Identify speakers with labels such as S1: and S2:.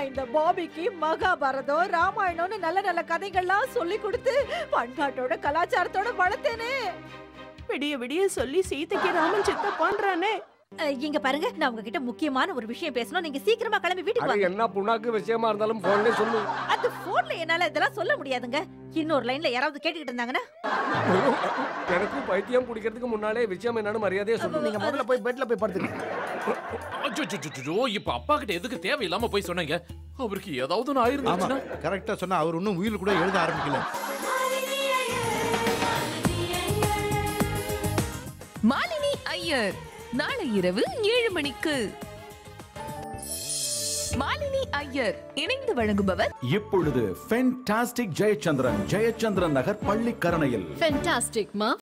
S1: இந்த பாபிக்கு மகாபாரதம் ராமாயணம்னு நல்ல நல்ல கதைகள்லாம் சொல்லி கொடுத்து பண்பாட்டோட கலாச்சாரத்தோட வளர்த்தேனே
S2: விடிய விடிய சொல்லி சீதைக்கு ராமன் சித்தப்பான்றானே
S1: அஹ், இங்க பாருங்க நான் உங்ககிட்ட முக்கியமான ஒரு விஷயம் பேசணும் நீங்க சீக்கிரமா கிளம்பி வீட்டுக்கு
S3: அது
S1: வாங்க
S3: என்ன புண்ணாக்கு விஷயமா இருந்தாலும் போன்ல சொல்லு
S1: அது போன்ல என்னால இதெல்லாம் சொல்ல முடியாதுங்க இன்னொரு லைன்ல யாராவது கேட்டுக்கிட்டு இருந்தாங்கன்னா
S3: எனக்கும் பைத்தியம் பிடிக்கிறதுக்கு முன்னாலே விஷயம் என்னன்னு மரியாதையா சொல்லு
S4: நீங்க முதல்ல போய் பெட்ல போய் படுத்துங்க
S5: அச்சோ இப்ப அப்பா கிட்ட எதுக்கு தேவையில்லாம போய் சொன்னீங்க அவருக்கு ஏதாவது ஒண்ணு
S4: ஆமா
S5: ஆயிருந்துச்சுன்னா
S4: கரெக்டா சொன்னா அவர் இன்னும் உயிர் கூட எழுத ஆரம்பிக்கல
S6: மாலினி ஐயர் நாளை இரவு ஏழு மணிக்கு மாலினி ஐயர் இணைந்து வழங்குபவர்
S7: இப்பொழுது ஃபென்டாஸ்டிக் ஜெயச்சந்திரன் ஜெயச்சந்திரன் நகர் பள்ளிக்கரணையில்
S8: ஃபென்டாஸ்டிக் மா